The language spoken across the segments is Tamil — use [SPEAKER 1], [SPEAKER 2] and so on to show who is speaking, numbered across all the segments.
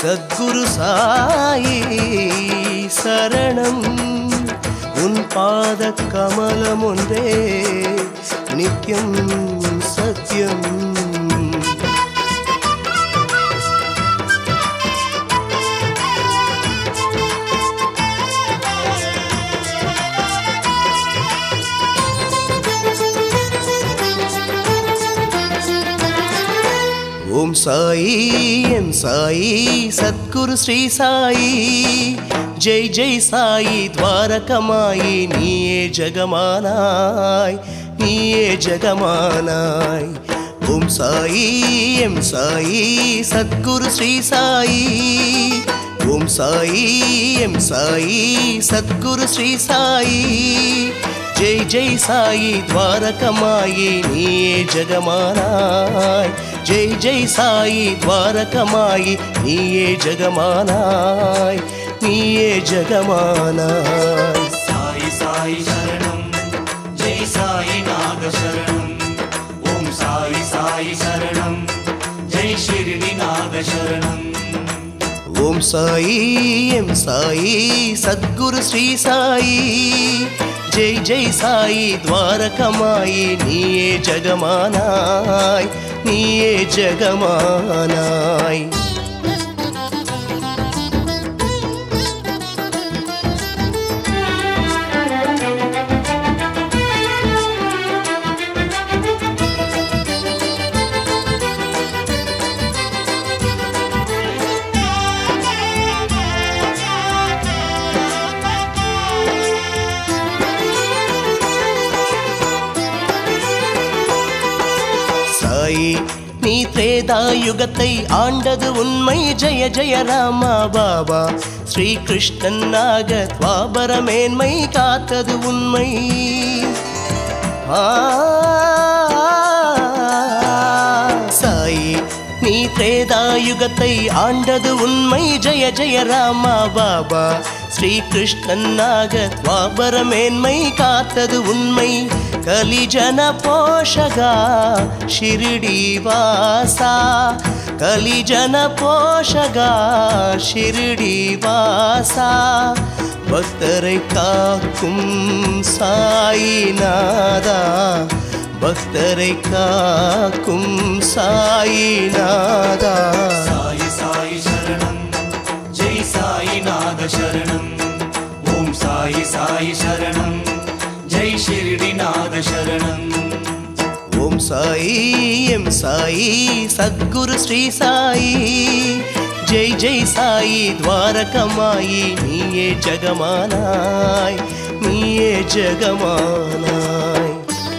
[SPEAKER 1] சத்குரு சாயி சரணம் உன் பாத கமலம் ஒன்றே நித்யம் சத்யம் ஓம் சாயி எம் சாயி சத்குரு ஸ்ரீ சாயி ஜெய் ஜெய் சாயி துவாரகமாயி நீயே ஜெகமானாய் நீயே ஜெகமானாய் ஓம் சாயி எம் சாயி சத்குரு ஸ்ரீ சாயி ஓம் சாயி எம் சாயி சத்குரு ஸ்ரீ சாயி ஜெய் ஜெய் சாயி துவாரகமாயி நீயே ஜெகமானாய் ஜெய் ஜெய் சாயி துவாரகமாயி நீயே ஜெகமானாய் நீயே ஜெகமானாய்
[SPEAKER 2] சாய் சாய் சரணம் ஜெய் சாய் நாத சரணம் ஓம் சாய் சாய் சரணம் ஜெய் ஷிர்டி நாத சரணம்
[SPEAKER 1] ஓம் சாயி எம் சாயி சத்குரு ஸ்ரீ சாயி ஜெய் ஜெய் சாயி துவாரகமாயி நீயே ஜெகமானாய் நீயே ஜெகமானாய் சாயி நீ திரேதாயுகத்தை ஆண்டது உண்மை ஜெய ஜெய ராமா பாபா ஸ்ரீ கிருஷ்ணனாக துவாபர மேன்மை காத்தது உண்மை ஆ, சாயி நீ திரேதாயுகத்தை ஆண்டது உண்மை ஜெய ஜெய ராமா பாபா ஸ்ரீ கிருஷ்ணனாக துவாபர மேன்மை காத்தது உண்மை கலிஜன போஷகா ஷிரிடி வாசா கலிஜன போஷகா ஷிரிடி வாசா பக்தரை காக்கும் சாயிநாதா பக்தரை காக்கும் சாயிநாதா
[SPEAKER 2] சாய் சாய் சரணம் ஜெய் சாய் நாத சரணம் ஓம் சாய் சாய் சரணம் ஜெய் ஷிர்டி நாத சரணம்
[SPEAKER 1] ஓம் சாயி எம் சாயி சத்குரு ஸ்ரீ சாயி ஜெய் ஜெய் சாயி துவாரகமாயி நீயே ஜெகமானாய் நீயே ஜெகமானாய்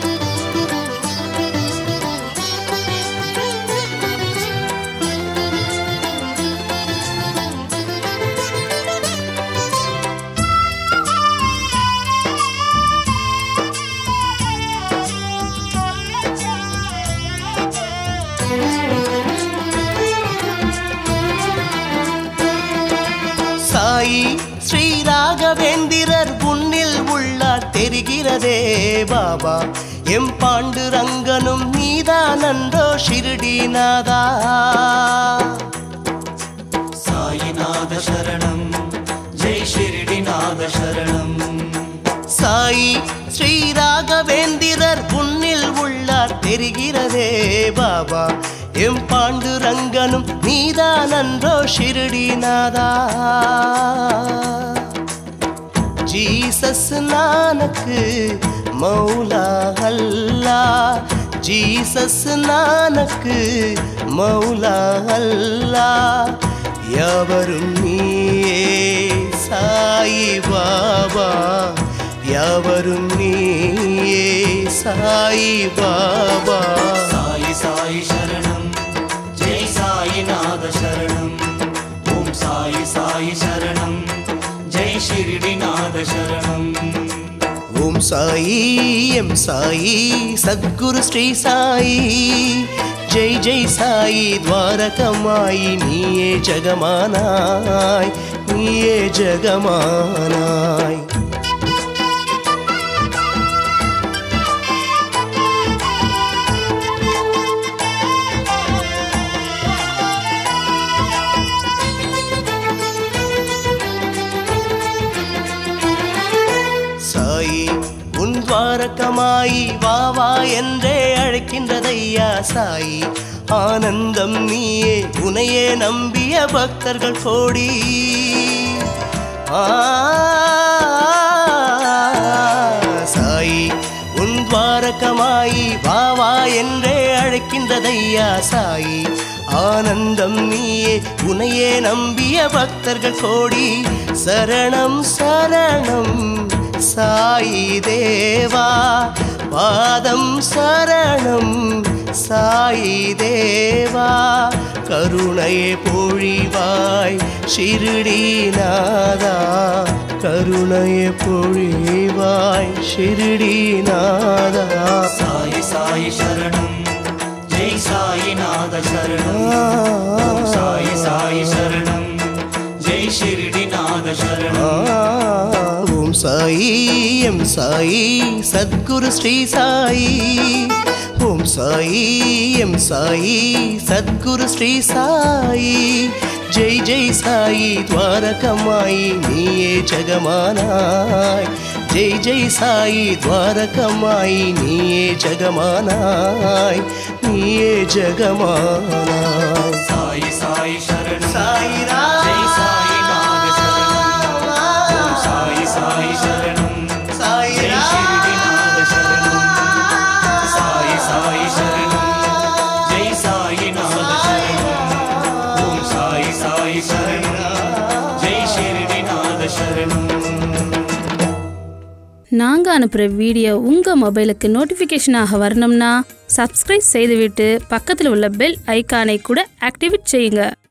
[SPEAKER 1] சாயி ஸ்ரீ ராகவேந்திரர் உன்னில் உள்ளார் தெரிகிறதே பாபா எம் பாண்டு ரங்கனும் நீதானன்றோ ஷிருடிநாதா
[SPEAKER 2] சாயிநாத சரணம் ஜெய் ஷிர்டி நாத சரணம்
[SPEAKER 1] சாயி ஸ்ரீ ராகவேந்திரர் உன்னில் உள்ளார் தெரிகிறதே பாபா எம் பாண்டு ரங்கனும் நீதானன்றோ ஷிருடிநாதா ஜீசஸ் நானக்கு மௌலா அல்லா ஜீசஸ் நானக்கு மௌலா அல்லா யாவரும் நீயே சாய் பாபா யாவரும் நீயே சாய் பாபா
[SPEAKER 2] சாய் சாய் சரணம் ஜெய் சாயிநாத சரணம் ஓம் சாய் சாய் சரணம் ஜெய் ஷிர்டி நாத சரணம்
[SPEAKER 1] ஓம் சாயி எம் சாயி சத்குரு ஸ்ரீ சாயி ஜெய் ஜெய் சாயி துவாரகமாயி நீயே ஜெகமானாய் நீயே ஜெகமானாய் துவாரகமாயி வா வா என்றே அழைக்கின்றதையா சாயி ஆனந்தம் நீயே உனையே நம்பிய பக்தர்கள் கோடி ஆ சாயி உன் துவாரகமாயி வா வா என்றே அழைக்கின்றதையா சாயி ஆனந்தம் நீயே உனையே நம்பிய பக்தர்கள் கோடி சரணம் சரணம் சாயி தேவா பாதம் சரணம் சாயி தேவா கருணையே பொழிவாய் ஷிருடிநாதா கருணையே பொழிவாய் ஷிருடிநாதா
[SPEAKER 2] சாயி சாயி சரணம் ஜெய் சாயிநாத சரணம் ஓம் சாயி சாயி சரணம் ஜெய் ஷிரடிநாத சரணம்
[SPEAKER 1] ஓம் சாயி எம் சாயி சத்குரு ஸ்ரீ சாயி ஓம் சாயி எம் சாயி சத்குரு ஸ்ரீ சாயி ஜெய் ஜெய் சாயி துவாரகமாயி நீயே ஜெகமானாய் ஜெய் ஜெய் சாயி துவாரகமாயி நீயே ஜெகமானாய் நீயே ஜெகமானாய்
[SPEAKER 2] சாயி சாயி சரணம்
[SPEAKER 1] சாயிரா
[SPEAKER 2] ஜெய் சாயிநாத சரணம் ஓம் சாயி சாயி சரணம் ஜெய் ஷிரடிநாத சரணம் சாயி சாயி சரணம் ஜெய் சாயிநாத சரணம் ஓம் சாயி சாயி சரணம் ஜெய் ஷிரடிநாத சரணம்
[SPEAKER 3] நாங்கள் அனுப்புகிற வீடியோ உங்கள் மொபைலுக்கு நோட்டிஃபிகேஷனாக வரணும்னா சப்ஸ்கிரைப் செய்துவிட்டு பக்கத்தில் உள்ள பெல் ஐகானை கூட ஆக்டிவேட் செய்யுங்க